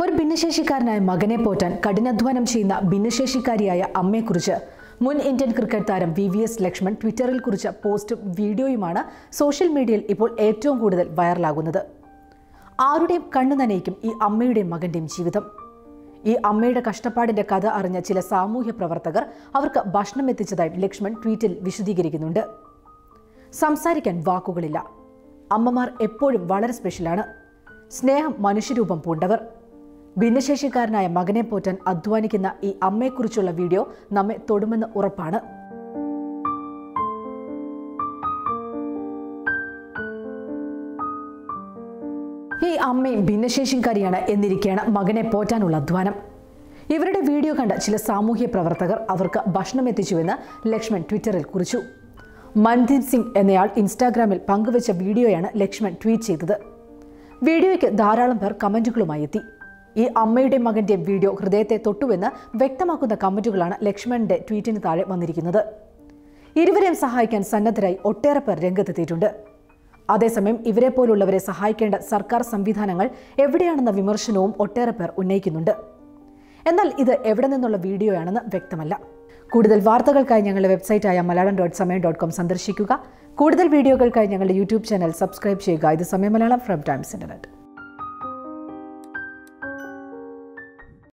ഒരു ഭിന്നശേഷിക്കാരനായ മകനെ പോറ്റാൻ കഠിനാധ്വാനം ചെയ്യുന്ന ഭിന്നശേഷിക്കാരിയായ അമ്മയെക്കുറിച്ച് മുൻ ഇന്ത്യൻ ക്രിക്കറ്റ് താരം വി വി എസ് ലക്ഷ്മൺ ട്വിറ്ററിൽ കുറിച്ച പോസ്റ്റും വീഡിയോയുമാണ് സോഷ്യൽ മീഡിയയിൽ ഇപ്പോൾ ഏറ്റവും കൂടുതൽ വൈറലാകുന്നത് ആരുടെയും കണ്ണു നനയിക്കും ഈ അമ്മയുടെയും മകന്റെയും ജീവിതം ഈ അമ്മയുടെ കഷ്ടപ്പാടിന്റെ കഥ അറിഞ്ഞ ചില സാമൂഹ്യ പ്രവർത്തകർ അവർക്ക് ഭക്ഷണം എത്തിച്ചതായി ലക്ഷ്മൺ ട്വീറ്റിൽ വിശദീകരിക്കുന്നുണ്ട് സംസാരിക്കാൻ വാക്കുകളില്ല അമ്മമാർ എപ്പോഴും വളരെ സ്പെഷ്യലാണ് സ്നേഹം മനുഷ്യരൂപം പൂണ്ടവർ ഭിന്നശേഷിക്കാരനായ മകനെ പോറ്റാൻ അധ്വാനിക്കുന്ന ഈ അമ്മയെക്കുറിച്ചുള്ള വീഡിയോ നമ്മെ തൊടുമെന്ന് ഉറപ്പാണ് ഈ അമ്മയും ഭിന്നശേഷിക്കാരിയാണ് എന്നിരിക്കെയാണ് മകനെ പോറ്റാനുള്ള അധ്വാനം ഇവരുടെ വീഡിയോ കണ്ട ചില സാമൂഹ്യ പ്രവർത്തകർ അവർക്ക് ഭക്ഷണം എത്തിച്ചുവെന്ന് ലക്ഷ്മൺ ട്വിറ്ററിൽ കുറിച്ചു മൻദീപ് സിംഗ് എന്നയാൾ ഇൻസ്റ്റാഗ്രാമിൽ പങ്കുവച്ച വീഡിയോയാണ് ലക്ഷ്മൺ ട്വീറ്റ് ചെയ്തത് വീഡിയോയ്ക്ക് ധാരാളം പേർ കമന്റുകളുമായി എത്തി ഈ അമ്മയുടെ മകന്റെ വീഡിയോ ഹൃദയത്തെ തൊട്ടുവെന്ന് വ്യക്തമാക്കുന്ന കമന്റുകളാണ് ലക്ഷ്മണന്റെ ട്വീറ്റിന് താഴെ വന്നിരിക്കുന്നത് ഇരുവരെയും സഹായിക്കാൻ സന്നദ്ധരായി ഒട്ടേറെ പേർ രംഗത്തെത്തിയിട്ടുണ്ട് അതേസമയം ഇവരെ പോലുള്ളവരെ സഹായിക്കേണ്ട സർക്കാർ സംവിധാനങ്ങൾ എവിടെയാണെന്ന വിമർശനവും ഒട്ടേറെ പേർ ഉന്നയിക്കുന്നുണ്ട് എന്നാൽ ഇത് എവിടെ നിന്നുള്ള വീഡിയോയാണെന്ന് വ്യക്തമല്ല കൂടുതൽ വാർത്തകൾക്കായി ഞങ്ങളുടെ വെബ്സൈറ്റായ Malayalam dot Samayam dot com സന്ദർശിക്കുക കൂടുതൽ വീഡിയോകൾക്കായി ഞങ്ങളുടെ യൂട്യൂബ് ചാനൽ സബ്സ്ക്രൈബ് ചെയ്യുക ഇത് സമയം മലയാളം ഫ്രം ടൈംസ് ഇന്റർനെറ്റ്